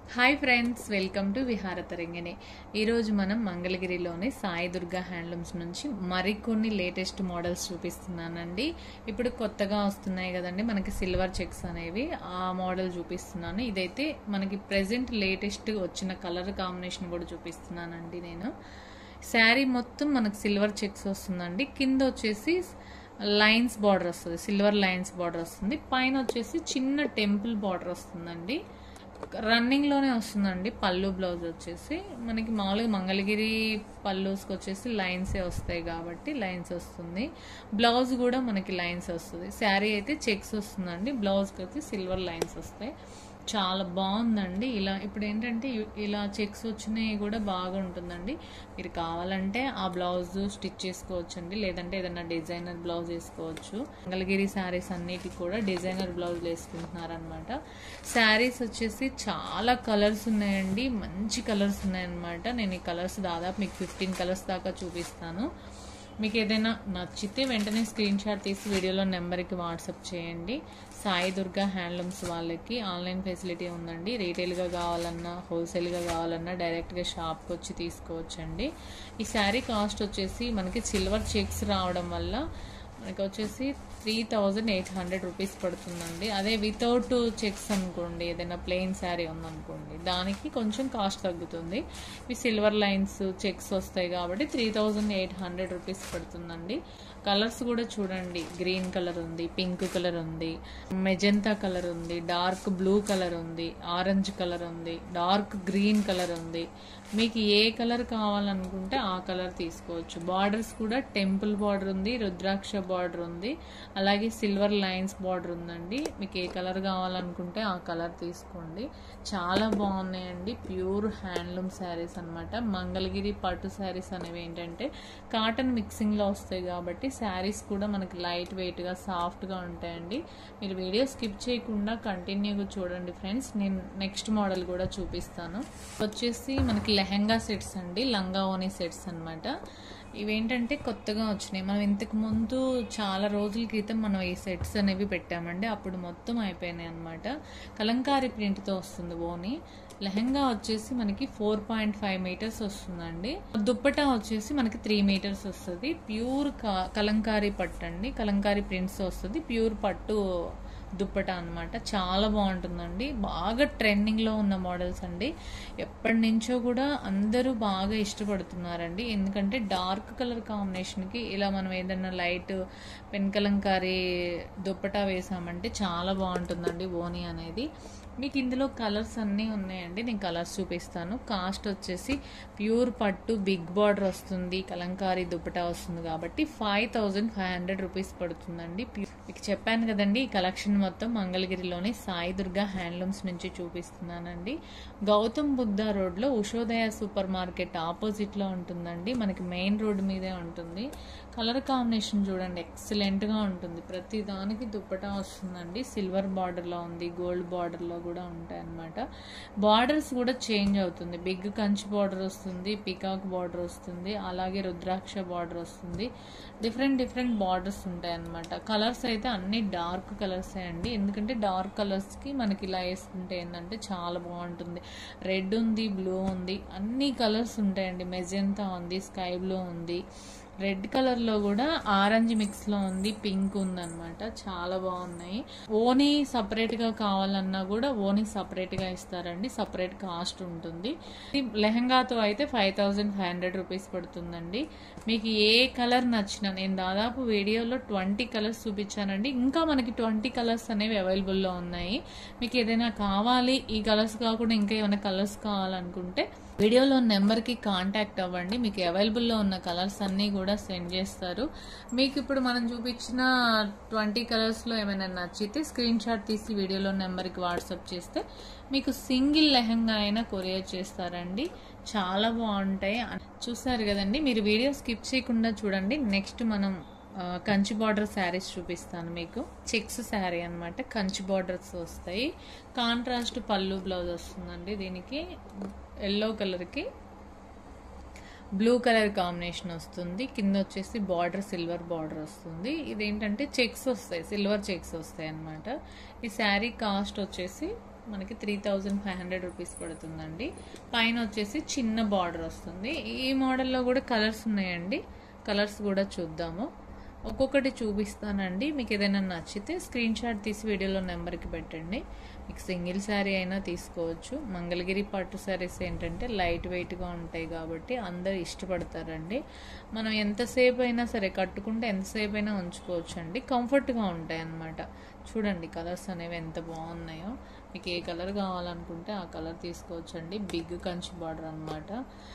hi friends welcome to విహార తరంగిణి ఈరోజు మనం మంగళగిరిలోని సాయి దుర్గా హ్యాండ్లూమ్స్ నుంచి మరికొన్ని లేటెస్ట్ మోడల్స్ చూపిస్తున్నానండి ఇప్పుడు కొత్తగా వస్తున్నాయి కదండి మనకి సిల్వర్ చెక్స్ అనేవి ఆ మోడల్ చూపిస్తున్నాను ఇదైతే మనకి ప్రెసెంట్ లేటెస్ట్ వచ్చిన కలర్ కాంబినేషన్ కూడా చూపిస్తున్నానండి నేను శారీ మొత్తం మనకు సిల్వర్ చెక్స్ వస్తుందండి కింద వచ్చేసి లైన్స్ బార్డర్ వస్తుంది సిల్వర్ లైన్స్ బార్డర్ వస్తుంది పైన వచ్చేసి చిన్న టెంపుల్ బార్డర్ వస్తుందండి రన్నింగ్లోనే వస్తుందండి పళ్ళు బ్లౌజ్ వచ్చేసి మనకి మామూలుగా మంగళగిరి పళ్ళుస్కి వచ్చేసి లైన్సే వస్తాయి కాబట్టి లైన్స్ వస్తుంది బ్లౌజ్ కూడా మనకి లైన్స్ వస్తుంది శారీ అయితే చెక్స్ వస్తుందండి బ్లౌజ్కి అయితే సిల్వర్ లైన్స్ వస్తాయి చాలా బాగుందండి ఇలా ఇప్పుడు ఏంటంటే ఇలా చెక్స్ వచ్చినాయి కూడా బాగా ఉంటుందండి మీరు కావాలంటే ఆ బ్లౌజ్ స్టిచ్ చేసుకోవచ్చండి లేదంటే ఏదైనా డిజైనర్ బ్లౌజ్ వేసుకోవచ్చు మంగళగిరి శారీస్ అన్నిటికి కూడా డిజైనర్ బ్లౌజ్ వేసుకుంటున్నారు అనమాట శారీస్ వచ్చేసి చాలా కలర్స్ ఉన్నాయండి మంచి కలర్స్ ఉన్నాయన్నమాట నేను ఈ కలర్స్ దాదాపు మీకు ఫిఫ్టీన్ కలర్స్ దాకా చూపిస్తాను మీకు ఏదైనా నచ్చితే వెంటనే స్క్రీన్ షాట్ తీసి వీడియోలో నెంబర్కి వాట్సాప్ చేయండి సాయి దుర్గా హ్యాండ్లూమ్స్ వాళ్ళకి ఆన్లైన్ ఫెసిలిటీ ఉందండి రీటైల్గా కావాలన్నా హోల్సేల్గా కావాలన్నా డైరెక్ట్గా షాప్కి వచ్చి తీసుకోవచ్చండి ఈ శారీ కాస్ట్ వచ్చేసి మనకి సిల్వర్ చెక్స్ రావడం వల్ల మనకి వచ్చేసి three thousand eight hundred rupees పడుతుందండి అదే వితౌట్ చెక్స్ అనుకోండి ఏదైనా ప్లెయిన్ శారీ ఉందనుకోండి దానికి కొంచెం కాస్ట్ తగ్గుతుంది ఈ సిల్వర్ లైన్స్ చెక్స్ వస్తాయి కాబట్టి three thousand eight hundred rupees పడుతుందండి కలర్స్ కూడా చూడండి గ్రీన్ కలర్ ఉంది పింక్ కలర్ ఉంది మెజంతా కలర్ ఉంది డార్క్ బ్లూ కలర్ ఉంది ఆరెంజ్ కలర్ ఉంది డార్క్ గ్రీన్ కలర్ ఉంది మీకు ఏ కలర్ కావాలనుకుంటే ఆ కలర్ తీసుకోవచ్చు బార్డర్స్ కూడా టెంపుల్ బార్డర్ ఉంది రుద్రాక్ష బార్డర్ ఉంది అలాగే సిల్వర్ లైన్స్ బార్డర్ ఉందండి మీకు ఏ కలర్ కావాలనుకుంటే ఆ కలర్ తీసుకోండి చాలా బాగున్నాయండి ప్యూర్ హ్యాండ్లూమ్ శారీస్ అనమాట మంగళగిరి పట్టు శారీస్ అనేవి ఏంటంటే కాటన్ మిక్సింగ్లో వస్తాయి కాబట్టి శారీస్ కూడా మనకి లైట్ వెయిట్గా సాఫ్ట్గా ఉంటాయండి మీరు వీడియో స్కిప్ చేయకుండా కంటిన్యూగా చూడండి ఫ్రెండ్స్ నేను నెక్స్ట్ మోడల్ కూడా చూపిస్తాను వచ్చేసి మనకి లెహంగా సెట్స్ అండి లంగా ఓని సెట్స్ అనమాట ఇవేంటంటే కొత్తగా వచ్చినాయి మనం ఇంతకు ముందు చాలా రోజుల క్రితం మనం ఈ సెట్స్ అనేవి పెట్టామండి అప్పుడు మొత్తం అయిపోయినాయి అనమాట కలంకారీ ప్రింట్తో వస్తుంది ఓని లెహంగా వచ్చేసి మనకి ఫోర్ పాయింట్ ఫైవ్ మీటర్స్ వస్తుందండి దుప్పటా వచ్చేసి మనకి త్రీ మీటర్స్ వస్తుంది ప్యూర్ కలంకారీ పట్టు అండి కలంకారీ ప్రింట్స్ వస్తుంది ప్యూర్ పట్టు దుప్పట అనమాట చాలా బాగుంటుందండి బాగా ట్రెండింగ్లో ఉన్న మోడల్స్ అండి ఎప్పటి నుంచో కూడా అందరూ బాగా ఇష్టపడుతున్నారండి ఎందుకంటే డార్క్ కలర్ కాంబినేషన్కి ఇలా మనం ఏదైనా లైట్ పెన్ కలంకారీ దుప్పటా వేసామంటే చాలా బాగుంటుందండి ఓనీ అనేది మీకు ఇందులో కలర్స్ అన్నీ ఉన్నాయండి నేను కలర్స్ చూపిస్తాను కాస్ట్ వచ్చేసి ప్యూర్ పట్టు బిగ్ బార్డర్ వస్తుంది కలంకారీ దుప్పటా వస్తుంది కాబట్టి five thousand five hundred rupees పడుతుందండి మీకు చెప్పాను కదండి ఈ కలెక్షన్ మొత్తం మంగళగిరిలోని సాయి దుర్గా హ్యాండ్లూమ్స్ నుంచి చూపిస్తున్నానండి గౌతమ్ బుద్ధ రోడ్లో ఉషోదయ సూపర్ మార్కెట్ ఆపోజిట్లో ఉంటుందండి మనకి మెయిన్ రోడ్ మీదే ఉంటుంది కలర్ కాంబినేషన్ చూడండి ఎక్సలెంట్గా ఉంటుంది ప్రతి దానికి దుప్పటా వస్తుందండి సిల్వర్ బార్డర్లో ఉంది గోల్డ్ బార్డర్లో కూడా ఉంటాయి అన్నమాట బార్డర్స్ కూడా చేంజ్ అవుతుంది బిగ్ కంచి బార్డర్ వస్తుంది పికాక్ బార్డర్ వస్తుంది అలాగే రుద్రాక్ష బార్డర్ వస్తుంది డిఫరెంట్ డిఫరెంట్ బార్డర్స్ ఉంటాయి అన్నమాట కలర్స్ అయితే అన్ని డార్క్ కలర్సే అండి ఎందుకంటే డార్క్ కలర్స్కి మనకి ఇలా వేసుకుంటే ఏంటంటే చాలా బాగుంటుంది రెడ్ ఉంది బ్లూ ఉంది అన్ని కలర్స్ ఉంటాయండి మెజెంతా ఉంది స్కై బ్లూ ఉంది రెడ్ కలర్ లో కూడా ఆరెంజ్ మిక్స్ లో ఉంది పింక్ ఉందన్నమాట చాలా బాగున్నాయి ఓనీ సపరేట్ గా కావాలన్నా కూడా ఓనీ సపరేట్ గా ఇస్తారండి సపరేట్ కాస్ట్ ఉంటుంది లెహంగాతో అయితే five thousand five hundred rupees పడుతుందండి మీకు ఏ కలర్ నచ్చినా నేను దాదాపు వీడియోలో ట్వంటీ కలర్స్ చూపించానండి ఇంకా మనకి ట్వంటీ కలర్స్ అనేవి అవైలబుల్లో ఉన్నాయి మీకు ఏదైనా కావాలి ఈ కలర్స్ కాకుండా ఇంకా ఏమైనా కలర్స్ కావాలనుకుంటే వీడియోలో నెంబర్కి కాంటాక్ట్ అవ్వండి మీకు అవైలబుల్లో ఉన్న కలర్స్ అన్నీ కూడా సెండ్ చేస్తారు మీకు ఇప్పుడు మనం చూపించిన ట్వంటీ కలర్స్లో ఏమైనా నచ్చితే స్క్రీన్ షాట్ తీసి వీడియోలో నెంబర్కి వాట్సాప్ చేస్తే మీకు సింగిల్ లెహంగా అయినా కొరియర్ చేస్తారండి చాలా బాగుంటాయి చూసారు కదండి మీరు వీడియో స్కిప్ చేయకుండా చూడండి నెక్స్ట్ మనం కంచి బార్డర్ శారీస్ చూపిస్తాను మీకు చెక్స్ శారీ అనమాట కంచి బార్డర్స్ వస్తాయి కాంట్రాస్ట్ పళ్ళు బ్లౌజ్ వస్తుందండి దీనికి ఎల్లో కలర్కి బ్లూ కలర్ కాంబినేషన్ వస్తుంది కింద వచ్చేసి బార్డర్ సిల్వర్ బార్డర్ వస్తుంది ఇదేంటంటే చెక్స్ వస్తాయి సిల్వర్ చెక్స్ వస్తాయి అనమాట ఈ శారీ కాస్ట్ వచ్చేసి మనకి three thousand five hundred rupees పడుతుందండి పైన వచ్చేసి చిన్న బార్డర్ వస్తుంది ఈ మోడల్లో కూడా కలర్స్ ఉన్నాయండి కలర్స్ కూడా చూద్దాము ఒక్కొక్కటి చూపిస్తానండి మీకు ఏదైనా నచ్చితే స్క్రీన్ షాట్ తీసి వీడియోలో నెంబర్కి పెట్టండి మీకు సింగిల్ శారీ అయినా తీసుకోవచ్చు మంగళగిరి పట్టు శారీస్ ఏంటంటే లైట్ వెయిట్గా ఉంటాయి కాబట్టి అందరు ఇష్టపడతారండి మనం ఎంతసేపు అయినా సరే కట్టుకుంటే ఎంతసేపు అయినా ఉంచుకోవచ్చు అండి కంఫర్ట్గా ఉంటాయి అన్నమాట చూడండి కలర్స్ అనేవి ఎంత బాగున్నాయో మీకు ఏ కలర్ కావాలనుకుంటే ఆ కలర్ తీసుకోవచ్చు అండి బిగ్ కంచి బార్డర్ అనమాట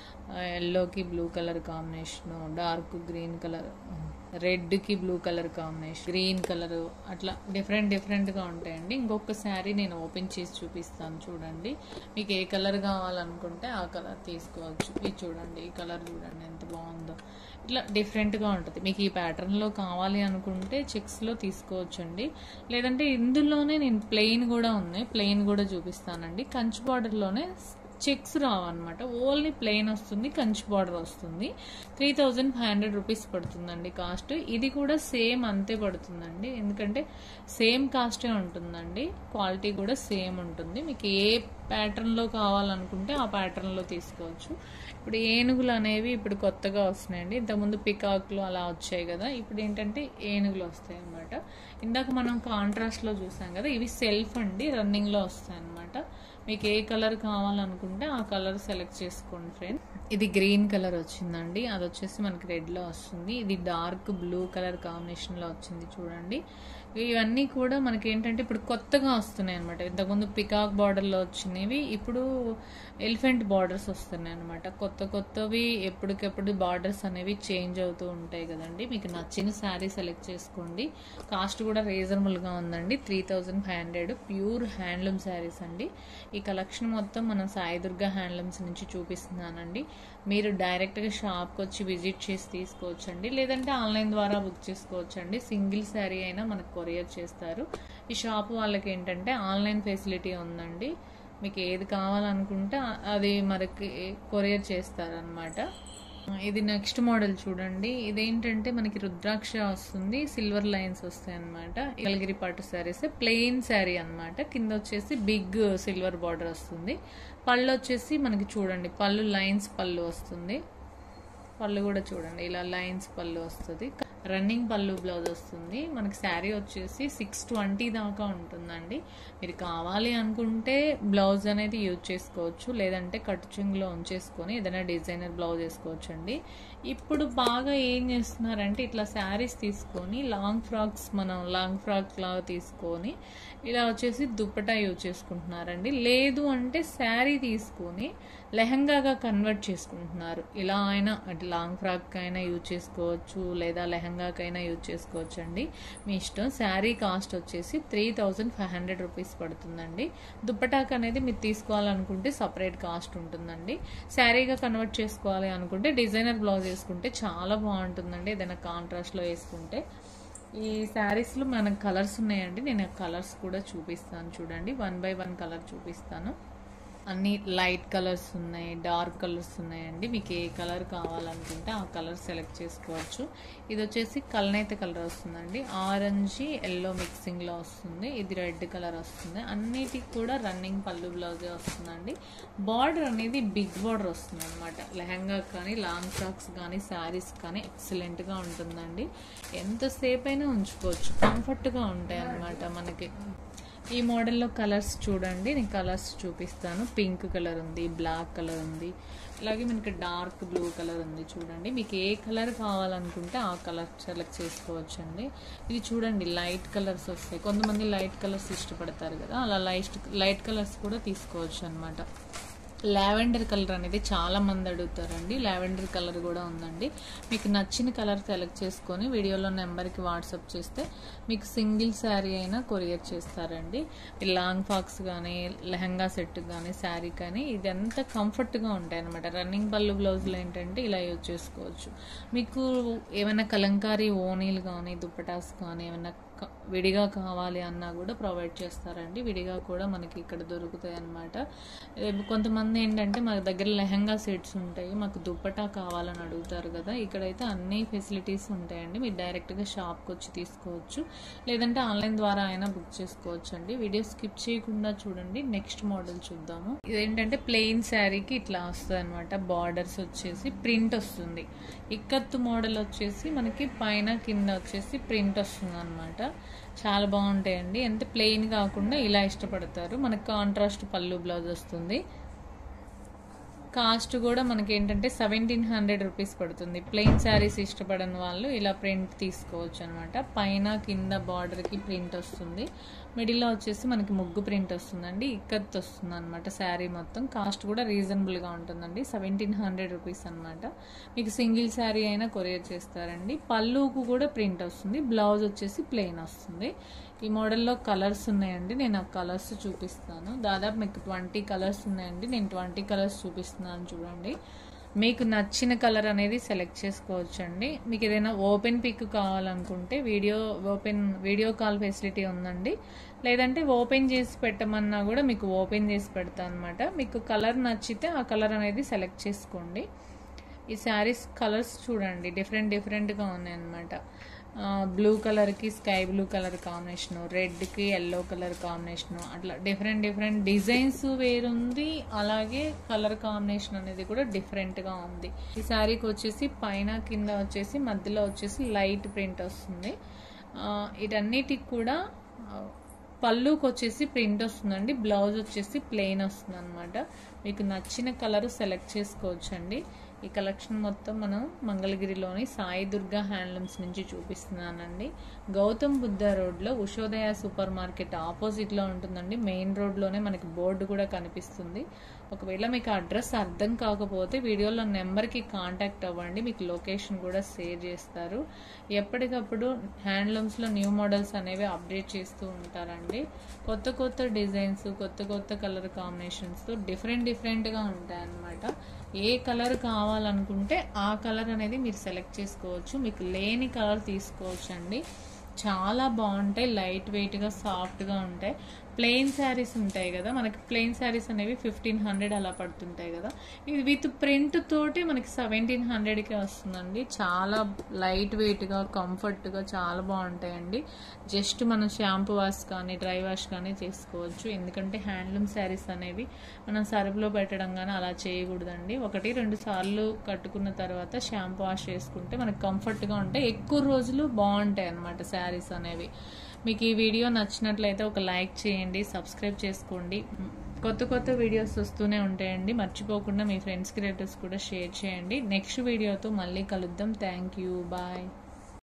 ఎల్లోకి blue colour combination dark green colour రెడ్కి blue colour combination green colour అట్లా డిఫరెంట్ డిఫరెంట్గా ఉంటాయండి ఇంకొక శారీ నేను ఓపెన్ చేసి చూపిస్తాను చూడండి మీకు ఏ కలర్ కావాలనుకుంటే ఆ కలర్ తీసుకోవచ్చు ఇది చూడండి ఈ కలర్ చూడండి ఎంత బాగుందో ఇట్లా డిఫరెంట్గా ఉంటుంది మీకు ఈ ప్యాటర్న్లో కావాలి అనుకుంటే చెక్స్లో తీసుకోవచ్చండి లేదంటే ఇందులోనే నేను ప్లెయిన్ కూడా ఉన్నాయి ప్లెయిన్ కూడా చూపిస్తానండి కంచి బార్డర్లోనే చెక్స్ రావన్నమాట ఓన్లీ ప్లెయిన్ వస్తుంది కంచి బార్డర్ వస్తుంది three thousand five hundred rupees పడుతుందండి కాస్ట్ ఇది కూడా సేమ్ అంతే పడుతుందండి ఎందుకంటే సేమ్ కాస్టే ఉంటుందండి క్వాలిటీ కూడా సేమ్ ఉంటుంది మీకు ఏ ప్యాటర్న్లో కావాలనుకుంటే ఆ ప్యాటర్న్లో తీసుకోవచ్చు ఇప్పుడు ఏనుగులు అనేవి ఇప్పుడు కొత్తగా వస్తున్నాయండి ఇంతకుముందు పికాక్లు అలా వచ్చాయి కదా ఇప్పుడు ఏంటంటే ఏనుగులు వస్తాయి అన్నమాట ఇందాక మనం కాంట్రాస్ట్లో చూసాం కదా ఇవి సెల్ఫ్ అండి రన్నింగ్లో వస్తాయి అన్నమాట మీకు ఏ కలర్ కావాలనుకుంటే ఆ కలర్ సెలెక్ట్ చేసుకోండి ఫ్రెండ్ ఇది గ్రీన్ కలర్ వచ్చిందండి అది వచ్చేసి మనకి రెడ్లో వస్తుంది ఇది డార్క్ బ్లూ కలర్ కాంబినేషన్లో వచ్చింది చూడండి ఇవన్నీ కూడా మనకి ఏంటంటే ఇప్పుడు కొత్తగా వస్తున్నాయి అనమాట ఇంతకుముందు పికాక్ బార్డర్లో వచ్చినవి ఇప్పుడు ఎలిఫెంట్ బార్డర్స్ వస్తున్నాయి అనమాట కొత్త కొత్తవి ఎప్పటికెప్పుడు బార్డర్స్ అనేవి చేంజ్ అవుతూ ఉంటాయి కదండి మీకు నచ్చిన శారీ సెలెక్ట్ చేసుకోండి కాస్ట్ కూడా రీజనబుల్గా ఉందండి three thousand five hundred pure handloom saris అండి ఈ కలెక్షన్ మొత్తం మనం సాయి దుర్గా హ్యాండ్లూమ్స్ నుంచి చూపిస్తున్నానండి మీరు డైరెక్ట్గా షాప్కి వచ్చి విజిట్ చేసి తీసుకోవచ్చండి లేదంటే ఆన్లైన్ ద్వారా బుక్ చేసుకోవచ్చండి సింగిల్ శారీ అయినా మనకు కొరియర్ చేస్తారు ఈ షాప్ వాళ్ళకి ఏంటంటే ఆన్లైన్ ఫెసిలిటీ ఉందండి మీకు ఏది కావాలనుకుంటే అది మనకి కొరియర్ చేస్తారనమాట ఇది నెక్స్ట్ మోడల్ చూడండి ఇదేంటంటే మనకి రుద్రాక్ష వస్తుంది సిల్వర్ లైన్స్ వస్తాయి అనమాట కలగిరి పట్టు శారీస్ ప్లెయిన్ శారీ అనమాట కింద వచ్చేసి బిగ్ సిల్వర్ బార్డర్ వస్తుంది పళ్ళు వచ్చేసి మనకి చూడండి పళ్ళు లైన్స్ పళ్ళు వస్తుంది పళ్ళు కూడా చూడండి ఇలా లైన్స్ పళ్ళు వస్తుంది రన్నింగ్ పళ్ళు బ్లౌజ్ వస్తుంది మనకి శారీ వచ్చేసి సిక్స్ ట్వంటీ దాకా ఉంటుందండి మీరు కావాలి అనుకుంటే బ్లౌజ్ అనేది యూజ్ చేసుకోవచ్చు లేదంటే కట్ చెంగులో ఉంచేసుకొని ఏదైనా డిజైనర్ బ్లౌజ్ వేసుకోవచ్చు అండి ఇప్పుడు బాగా ఏం చేస్తున్నారంటే ఇట్లా శారీస్ తీసుకొని లాంగ్ ఫ్రాక్స్ మనం లాంగ్ ఫ్రాక్ లాగా తీసుకొని ఇలా వచ్చేసి దుప్పటా యూజ్ చేసుకుంటున్నారండి లేదు అంటే శారీ తీసుకొని లెహంగాగా కన్వర్ట్ చేసుకుంటున్నారు ఇలా అయినా అంటే లాంగ్ ఫ్రాక్ అయినా యూజ్ చేసుకోవచ్చు లేదా లెహంగాకైనా యూజ్ చేసుకోవచ్చు అండి మీ ఇష్టం శారీ కాస్ట్ వచ్చేసి three thousand five hundred rupees పడుతుందండి దుప్పటాక్ అనేది మీరు తీసుకోవాలనుకుంటే సపరేట్ కాస్ట్ ఉంటుందండి శారీగా కన్వర్ట్ చేసుకోవాలి అనుకుంటే డిజైనర్ బ్లౌజ్ వేసుకుంటే చాలా బాగుంటుందండి ఏదైనా కాంట్రాస్ట్లో వేసుకుంటే ఈ శారీస్లో మనకు కలర్స్ ఉన్నాయండి నేను కలర్స్ కూడా చూపిస్తాను చూడండి వన్ బై వన్ కలర్ చూపిస్తాను అన్ని లైట్ కలర్స్ ఉన్నాయి డార్క్ కలర్స్ ఉన్నాయండి మీకు ఏ కలర్ కావాలనుకుంటే ఆ కలర్ సెలెక్ట్ చేసుకోవచ్చు ఇది వచ్చేసి కలనైత కలర్ వస్తుందండి ఆరెంజ్ ఎల్లో మిక్సింగ్లో వస్తుంది ఇది రెడ్ కలర్ వస్తుంది అన్నిటికి కూడా రన్నింగ్ పళ్ళు బ్లౌజే వస్తుందండి బార్డర్ అనేది బిగ్ బార్డర్ వస్తుంది అనమాట లెహంగా కానీ లాంగ్ ఫ్రాక్స్ కానీ శారీస్ కానీ ఎక్సలెంట్గా ఉంటుందండి ఎంతసేపు అయినా ఉంచుకోవచ్చు కంఫర్ట్గా ఉంటాయి అన్నమాట మనకి ఈ మోడల్లో కలర్స్ చూడండి నేను కలర్స్ చూపిస్తాను పింక్ కలర్ ఉంది బ్లాక్ కలర్ ఉంది అలాగే మనకి డార్క్ బ్లూ కలర్ ఉంది చూడండి మీకు ఏ కలర్ కావాలనుకుంటే ఆ కలర్ సెలెక్ట్ చేసుకోవచ్చు అండి ఇది చూడండి లైట్ కలర్స్ వస్తాయి కొంతమంది లైట్ కలర్స్ ఇష్టపడతారు కదా అలా లైట్ లైట్ కలర్స్ కూడా తీసుకోవచ్చు అనమాట లావెండర్ కలర్ అనేది చాలా మంది అడుగుతారండి లావెండర్ కలర్ కూడా ఉందండి మీకు నచ్చిన కలర్ సెలెక్ట్ చేసుకొని వీడియోలో నెంబర్కి వాట్సాప్ చేస్తే మీకు సింగిల్ శారీ అయినా కొరియర్ చేస్తారండి లాంగ్ ఫాక్స్ కానీ లెహంగా సెట్ కానీ శారీ కానీ ఇది అంతా కంఫర్ట్గా ఉంటాయి అనమాట రన్నింగ్ పళ్ళు బ్లౌజులు ఏంటంటే ఇలా యూజ్ చేసుకోవచ్చు మీకు ఏమైనా కలంకారీ ఓనీలు కానీ దుప్పటాస్ కానీ ఏమైనా క- విడిగా కావాలి అన్నా కూడా ప్రొవైడ్ చేస్తారండి విడిగా కూడా మనకి ఇక్కడ దొరుకుతాయి అన్నమాట ఏ, కొంతమంది ఏంటంటే మా దగ్గర లెహంగా సెట్స్ ఉంటాయి మాకు దుప్పటా కావాలని అడుగుతారు కదా ఇక్కడైతే అన్ని ఫెసిలిటీస్ ఉంటాయండి మీరు డైరెక్ట్గా షాప్కి వచ్చి తీసుకోవచ్చు లేదంటే ఆన్లైన్ ద్వారా అయినా బుక్ చేసుకోవచ్చు అండి వీడియో స్కిప్ చేయకుండా చూడండి నెక్స్ట్ మోడల్ చూద్దాము ఇదేంటంటే ప్లెయిన్ శారీకి ఇట్లా వస్తుంది అనమాట బార్డర్స్ వచ్చేసి ప్రింట్ వస్తుంది ఇక్కత్తు మోడల్ వచ్చేసి మనకి పైన కింద వచ్చేసి ప్రింట్ వస్తుంది అనమాట చాలా బాగుంటాయండి ఎంత ప్లెయిన్ కాకుండా ఇలా ఇష్టపడతారు మనకి కాంట్రాస్ట్ పళ్ళు బ్లౌజ్ వస్తుంది కాస్ట్ కూడా మనకి ఏంటంటే సెవెంటీన్ హండ్రెడ్ రూపీస్ పడుతుంది ప్లెయిన్ శారీస్ ఇష్టపడని వాళ్ళు ఇలా ప్రింట్ తీసుకోవచ్చు అనమాట పైన కింద బార్డర్కి ప్రింట్ వస్తుంది మిడిల్లో వచ్చేసి మనకి ముగ్గు ప్రింట్ వస్తుందండి ఇక్కత్ వస్తుంది అనమాట శారీ మొత్తం కాస్ట్ కూడా రీజనబుల్గా ఉంటుందండి సెవెంటీన్ హండ్రెడ్ రూపీస్ అనమాట మీకు సింగిల్ శారీ అయినా కొరియర్ చేస్తారండి పళ్ళుకు కూడా ప్రింట్ వస్తుంది బ్లౌజ్ వచ్చేసి ప్లెయిన్ వస్తుంది ఈ మోడల్లో కలర్స్ ఉన్నాయండి నేను ఆ కలర్స్ చూపిస్తాను దాదాపు మీకు ట్వంటీ కలర్స్ ఉన్నాయండి నేను ట్వంటీ కలర్స్ చూపిస్తున్నాను చూడండి మీకు నచ్చిన కలర్ అనేది సెలెక్ట్ చేసుకోవచ్చు అండి మీకు ఏదైనా ఓపెన్ పిక్ కావాలనుకుంటే video open video call facility ఉందండి లేదంటే ఓపెన్ చేసి పెట్టమన్నా కూడా మీకు ఓపెన్ చేసి పెడతా అనమాట మీకు కలర్ నచ్చితే ఆ కలర్ అనేది సెలెక్ట్ చేసుకోండి ఈ శారీస్ కలర్స్ చూడండి డిఫరెంట్ డిఫరెంట్గా ఉన్నాయి అనమాట బ్లూ కలర్కి స్కై బ్లూ కలర్ కాంబినేషను రెడ్కి ఎల్లో కలర్ కాంబినేషను అట్లా డిఫరెంట్ డిఫరెంట్ డిజైన్స్ వేరుంది అలాగే కలర్ కాంబినేషన్ అనేది కూడా డిఫరెంట్గా ఉంది ఈ శారీకి వచ్చేసి పైన కింద వచ్చేసి మధ్యలో వచ్చేసి లైట్ ప్రింట్ వస్తుంది ఆ, వీటన్నిటికి కూడా ఆ, పళ్ళుకి వచ్చేసి ప్రింట్ వస్తుందండి బ్లౌజ్ వచ్చేసి ప్లెయిన్ వస్తుంది అనమాట మీకు నచ్చిన కలర్ సెలెక్ట్ చేసుకోవచ్చండి ఈ కలెక్షన్ మొత్తం మనం మంగళగిరిలోని సాయి దుర్గా హ్యాండ్లూమ్స్ నుంచి చూపిస్తున్నానండి గౌతమ్ బుద్ధ రోడ్లో ఉషోదయ సూపర్ మార్కెట్ ఆపోజిట్లో ఉంటుందండి మెయిన్ రోడ్లోనే మనకి బోర్డు కూడా కనిపిస్తుంది ఒకవేళ మీకు అడ్రస్ అర్థం కాకపోతే వీడియోలో నెంబర్కి కాంటాక్ట్ అవ్వండి మీకు లొకేషన్ కూడా షేర్ చేస్తారు ఎప్పటికప్పుడు హ్యాండ్లూమ్స్లో న్యూ మోడల్స్ అనేవి అప్డేట్ చేస్తూ ఉంటారండి కొత్త కొత్త డిజైన్స్ కొత్త కొత్త కలర్ కాంబినేషన్స్తో డిఫరెంట్ డిఫరెంట్గా ఉంటాయన్నమాట ఏ కలర్ కావాలనుకుంటే ఆ కలర్ అనేది మీరు సెలెక్ట్ చేసుకోవచ్చు మీకు లేని కలర్ తీసుకోవచ్చు అండి చాలా బాగుంటాయి లైట్ వెయిట్గా సాఫ్ట్గా ఉంటాయి ప్లెయిన్ శారీస్ ఉంటాయి కదా మనకి ప్లెయిన్ శారీస్ అనేవి ఫిఫ్టీన్ హండ్రెడ్ అలా పడుతుంటాయి కదా ఇది విత్ ప్రింట్ తోటి మనకి సెవెంటీన్ హండ్రెడ్కే వస్తుందండి చాలా లైట్ వెయిట్గా కంఫర్ట్గా చాలా బాగుంటాయండి జస్ట్ మనం షాంపూ వాష్ కానీ డ్రై వాష్ కానీ చేసుకోవచ్చు ఎందుకంటే హ్యాండ్లూమ్ శారీస్ అనేవి మనం సరుపులో పెట్టడం కానీ అలా చేయకూడదండి ఒకటి రెండు సార్లు కట్టుకున్న తర్వాత షాంపూ వాష్ చేసుకుంటే మనకి కంఫర్ట్గా ఉంటాయి ఎక్కువ రోజులు బాగుంటాయి అన్నమాట శారీస్ అనేవి మీకు ఈ వీడియో నచ్చినట్లయితే ఒక లైక్ చేయండి సబ్స్క్రైబ్ చేసుకోండి కొత్త కొత్త వీడియోస్ వస్తూనే ఉంటాయండి మర్చిపోకుండా మీ ఫ్రెండ్స్కి రిలేటివ్స్ కూడా షేర్ చేయండి నెక్స్ట్ వీడియోతో మళ్ళీ కలుద్దాం థ్యాంక్ యూ బాయ్